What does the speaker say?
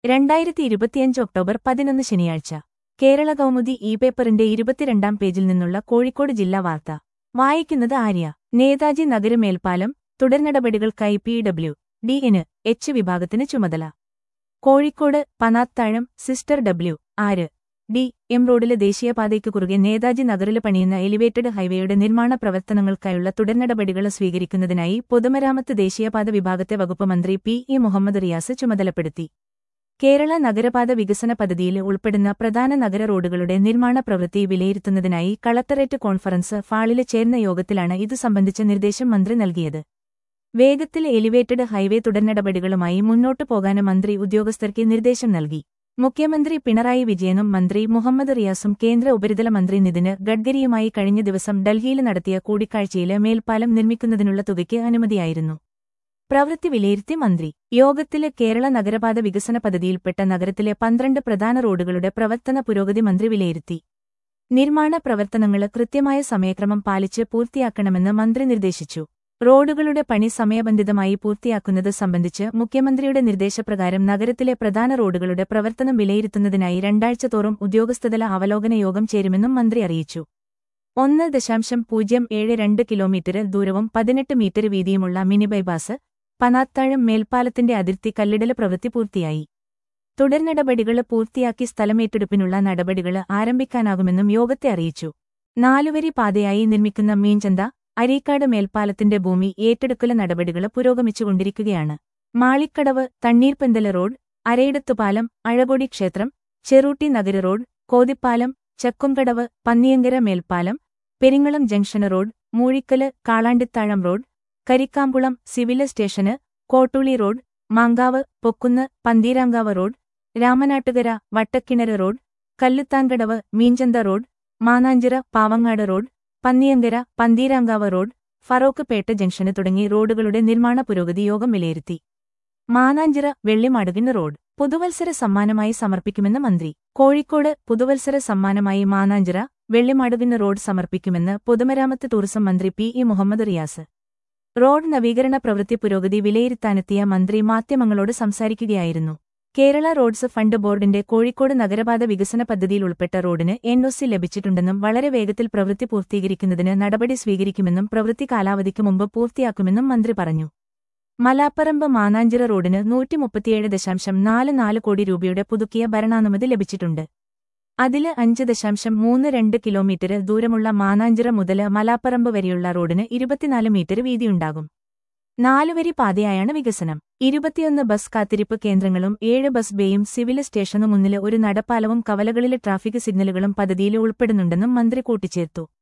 രണ്ടായിരത്തി ഇരുപത്തിയഞ്ച് ഒക്ടോബർ പതിനൊന്ന് ശനിയാഴ്ച കേരള കൗമുദി ഇ പേപ്പറിന്റെ ഇരുപത്തിരണ്ടാം പേജിൽ നിന്നുള്ള കോഴിക്കോട് ജില്ലാ വാർത്ത വായിക്കുന്നത് ആര്യ നേതാജി നഗര മേൽപ്പാലം തുടർനടപടികൾക്കായി P W D N H വിഭാഗത്തിന് ചുമതല കോഴിക്കോട് പനാത്താഴം സിസ്റ്റർ ഡബ്ല്യു ആര് ഡി എം റോഡിലെ ദേശീയപാതയ്ക്ക് കുറുകെ നേതാജി നഗറിൽ പണിയുന്ന എലിവേറ്റഡ് ഹൈവേയുടെ നിർമ്മാണ പ്രവർത്തനങ്ങൾക്കായുള്ള തുടർനടപടികൾ സ്വീകരിക്കുന്നതിനായി പൊതുമരാമത്ത് ദേശീയപാത വിഭാഗത്തെ വകുപ്പ് മന്ത്രി പി ഇ മുഹമ്മദ് റിയാസ് ചുമതലപ്പെടുത്തി കേരള നഗരപാത വികസന പദ്ധതിയിൽ ഉൾപ്പെടുന്ന പ്രധാന നഗര റോഡുകളുടെ നിർമ്മാണ പ്രവൃത്തി വിലയിരുത്തുന്നതിനായി കളക്ടറേറ്റ് കോൺഫറൻസ് ഹാളിൽ ചേർന്ന യോഗത്തിലാണ് ഇതു സംബന്ധിച്ച നിർദ്ദേശം മന്ത്രി നൽകിയത് വേഗത്തിൽ എലിവേറ്റഡ് ഹൈവേ തുടർനടപടികളുമായി മുന്നോട്ടു പോകാൻ മന്ത്രി ഉദ്യോഗസ്ഥർക്ക് നിർദ്ദേശം നൽകി മുഖ്യമന്ത്രി പിണറായി വിജയനും മന്ത്രി മുഹമ്മദ് റിയാസും കേന്ദ്ര ഉപരിതല മന്ത്രി നിതിന് ഗഡ്കരിയുമായി കഴിഞ്ഞ ദിവസം ഡൽഹിയിൽ നടത്തിയ കൂടിക്കാഴ്ചയിൽ മേൽപ്പാലം നിർമ്മിക്കുന്നതിനുള്ള തുകയ്ക്ക് അനുമതിയായിരുന്നു പ്രവൃത്തി വിലയിരുത്തി മന്ത്രി യോഗത്തില് കേരള നഗരപാത വികസന പദ്ധതിയിൽപ്പെട്ട നഗരത്തിലെ പന്ത്രണ്ട് പ്രധാന റോഡുകളുടെ പ്രവർത്തന പുരോഗതി മന്ത്രി വിലയിരുത്തി നിർമ്മാണ പ്രവർത്തനങ്ങള് കൃത്യമായ സമയക്രമം പാലിച്ച് പൂർത്തിയാക്കണമെന്ന് മന്ത്രി നിർദ്ദേശിച്ചു റോഡുകളുടെ പണി സമയബന്ധിതമായി പൂർത്തിയാക്കുന്നത് സംബന്ധിച്ച് മുഖ്യമന്ത്രിയുടെ നിർദ്ദേശപ്രകാരം നഗരത്തിലെ പ്രധാന റോഡുകളുടെ പ്രവർത്തനം വിലയിരുത്തുന്നതിനായി രണ്ടാഴ്ച തോറും ഉദ്യോഗസ്ഥതല അവലോകന യോഗം ചേരുമെന്നും മന്ത്രി അറിയിച്ചു ഒന്ന് ദശാംശം പൂജ്യം ഏഴ് രണ്ട് കിലോമീറ്റർ ദൂരവും പതിനെട്ട് മീറ്റർ വീതിയുമുള്ള മിനി ബൈപാസ് പനാത്താഴം മേൽപ്പാലത്തിന്റെ അതിർത്തി കല്ലിടൽ പ്രവൃത്തി പൂർത്തിയായി തുടർനടപടികൾ പൂർത്തിയാക്കി സ്ഥലമേറ്റെടുപ്പിനുള്ള നടപടികൾ ആരംഭിക്കാനാകുമെന്നും യോഗത്തെ അറിയിച്ചു നാലുവരി പാതയായി നിർമ്മിക്കുന്ന മീൻചന്ത അരീക്കാട് മേൽപ്പാലത്തിന്റെ ഭൂമി ഏറ്റെടുക്കൽ നടപടികൾ പുരോഗമിച്ചുകൊണ്ടിരിക്കുകയാണ് മാളിക്കടവ് തണ്ണീർപ്പന്തല റോഡ് അരയിടത്തുപാലം അഴകൊടി ക്ഷേത്രം ചെറൂട്ടി നഗര റോഡ് കോതിപ്പാലം ചക്കുംകടവ് പന്നിയങ്കര മേൽപ്പാലം Peringalam junction road Moozhikkal Kalandithazham road Karikkampulam civil station Kottooli road Mankavu Pokkunnu Pantheerankavu road Ramanattukara Vattakkinar road Kalluthankadavu Meenchanda road Mananchira Pavangad road Panniyankara Pantheerankavu road Feroke Petta junction തുടങ്ങി റോഡുകളുടെ നിർമ്മാണ പുരോഗതി യോഗം വിലയിരുത്തി മാനാഞ്ചിറ വെള്ളിമാടുകിന് റോഡ് പുതുവത്സര സമ്മാനമായി സമർപ്പിക്കുമെന്ന് മന്ത്രി കോഴിക്കോട് പുതുവത്സര സമ്മാനമായി മാനാഞ്ചിറ വെള്ളിമാടുകിന് റോഡ് സമർപ്പിക്കുമെന്ന് പൊതുമരാമത്ത് ടൂറിസം മന്ത്രി P E Muhammad Riyas road നവീകരണ പ്രവൃത്തി പുരോഗതി വിലയിരുത്താനെത്തിയ മന്ത്രി മാധ്യമങ്ങളോട് സംസാരിക്കുകയായിരുന്നു കേരള റോഡ്സ് ഫണ്ട് ബോർഡിന്റെ കോഴിക്കോട് നഗരപാത വികസന പദ്ധതിയിൽ ഉൾപ്പെട്ട റോഡിന് എൻഒസി ലഭിച്ചിട്ടുണ്ടെന്നും വളരെ വേഗത്തിൽ പ്രവൃത്തി പൂർത്തീകരിക്കുന്നതിന് നടപടി സ്വീകരിക്കുമെന്നും പ്രവൃത്തി കാലാവധിക്ക് മുമ്പ് പൂർത്തിയാക്കുമെന്നും മന്ത്രി പറഞ്ഞു മലാപ്പറമ്പ് മാനാഞ്ചിറ റോഡിന് നൂറ്റിമുപ്പത്തിയേഴ് ദശാംശം നാല് നാല് കോടി രൂപയുടെ പുതുക്കിയ ഭരണാനുമതി ലഭിച്ചിട്ടുണ്ട് അതില് അഞ്ച് ദശാംശം മൂന്ന് രണ്ട് കിലോമീറ്റർ ദൂരമുള്ള മാനാഞ്ചിറ മുതൽ മലാപ്പറമ്പ് വരെയുള്ള റോഡിന് ഇരുപത്തിനാല് മീറ്റർ വീതിയുണ്ടാകും നാലുവരി പാതയായാണ് വികസനം ഇരുപത്തിയൊന്ന് ബസ് കാത്തിരിപ്പ് കേന്ദ്രങ്ങളും ഏഴ് ബസ് ബേയും സിവിൽ സ്റ്റേഷനു മുന്നില് ഒരു നടപ്പാലവും കവലകളിലെ ട്രാഫിക് സിഗ്നലുകളും പദ്ധതിയിൽ ഉൾപ്പെടുന്നുണ്ടെന്നും മന്ത്രി കൂട്ടിച്ചേർത്തു